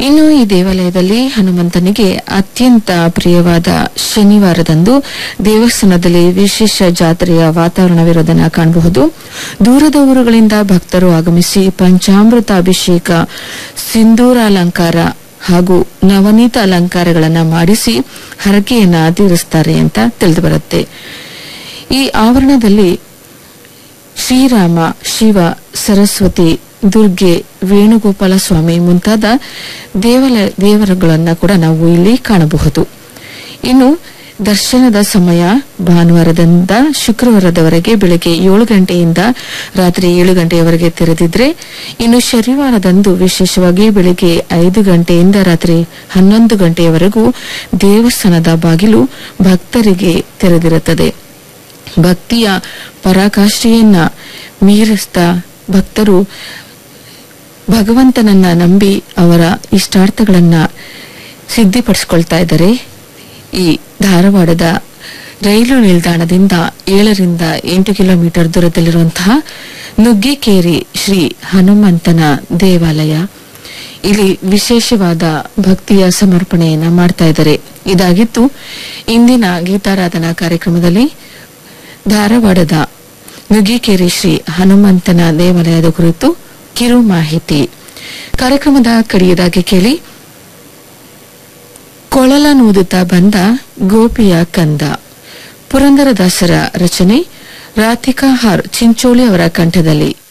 ಇನ್ನು ಈ ದೇವಾಲಯದಲ್ಲಿ ಹನುಮಂತನಿಗೆ ಅತ್ಯಂತ ಪ್ರಿಯವಾದ ಶನಿವಾರದಂದು ದೇವಸ್ಥಾನದಲ್ಲಿ ವಿಶೇಷ ಜಾತ್ರೆಯ ವಾತಾವರಣವಿರೋದನ್ನ ಕಾಣಬಹುದು ದೂರದ ಊರುಗಳಿಂದ ಭಕ್ತರು ಆಗಮಿಸಿ ಪಂಚಾಮೃತ ಅಭಿಷೇಕ ಸಿಂಧೂರಾಲಂಕಾರ ಹಾಗೂ ನವನೀತ ಅಲಂಕಾರಗಳನ್ನ ಮಾಡಿಸಿ ಹರಕೆಯನ್ನ ತೀರಿಸ್ತಾರೆ ಅಂತ ತಿಳಿದು ಬರುತ್ತೆ ಈ ಆವರಣದಲ್ಲಿ ಶ್ರೀರಾಮ ಶಿವ ಸರಸ್ವತಿ ದುರ್ಗೆ ವೇಣುಗೋಪಾಲ ಸ್ವಾಮಿ ಮುಂತಾದ ದೇವಾಲಯ ದೇವರುಗಳನ್ನ ಕೂಡ ನಾವು ಇಲ್ಲಿ ಕಾಣಬಹುದು ಇನ್ನು ದರ್ಶನದ ಸಮಯ ಭಾನುವಾರದಿಂದ ಶುಕ್ರವಾರದವರೆಗೆ ಬೆಳಗ್ಗೆ ಏಳು ಗಂಟೆಯಿಂದ ರಾತ್ರಿ ಏಳು ಗಂಟೆಯವರೆಗೆ ತೆರೆದಿದ್ರೆ ಇನ್ನು ಶನಿವಾರದಂದು ವಿಶೇಷವಾಗಿ ಬೆಳಗ್ಗೆ ಐದು ಗಂಟೆಯಿಂದ ರಾತ್ರಿ ಹನ್ನೊಂದು ಗಂಟೆಯವರೆಗೂ ದೇವಸ್ಥಾನದ ಬಾಗಿಲು ಭಕ್ತರಿಗೆ ತೆರೆದಿರುತ್ತದೆ ಭಕ್ತಿಯ ಪರಾಕಾಷ್ಠೆಯನ್ನ ಮೀರಿಸ್ತಾ ಭಕ್ತರು ಭಗವಂತನನ್ನ ನಂಬಿ ಅವರ ಇಷ್ಟಾರ್ಥಗಳನ್ನ ಸಿದ್ಧಿಪಡಿಸ್ಕೊಳ್ತಾ ಇದ್ದಾರೆ ಈ ಧಾರವಾಡದ ರೈಲು ನಿಲ್ದಾಣದಿಂದ ಏಳರಿಂದ ಎಂಟು ಕಿಲೋಮೀಟರ್ ದೂರದಲ್ಲಿರುವಂತಹ ನುಗ್ಗಿಕೇರಿ ಶ್ರೀ ಹನುಮಂತನ ದೇವಾಲಯ ಇಲ್ಲಿ ವಿಶೇಷವಾದ ಭಕ್ತಿಯ ಸಮರ್ಪಣೆಯನ್ನ ಮಾಡ್ತಾ ಇದ್ದಾರೆ ಇದಾಗಿತ್ತು ಇಂದಿನ ಗೀತಾರಾಧನಾ ಕಾರ್ಯಕ್ರಮದಲ್ಲಿ ಧಾರವಾಡದ ನುಗ್ಗಿಕೇರಿ ಶ್ರೀ ಹನುಮಂತನ ದೇವಾಲಯದ ಕುರಿತು ಕಿರು ಮಾಹಿತಿ ಕಾರ್ಯಕ್ರಮದ ಕಡೆಯದಾಗಿ ಕೇಳಿ ಕೊಳಲನೂದುತ್ತಾ ಬಂದ ಗೋಪಿಯ ಕಂದ ಪುರಂದರದಾಸರ ರಚನೆ ರಾಧಿಕಾ ಹಾರ್ ಚಿಂಚೋಳಿ ಅವರ ಕಂಠದಲ್ಲಿ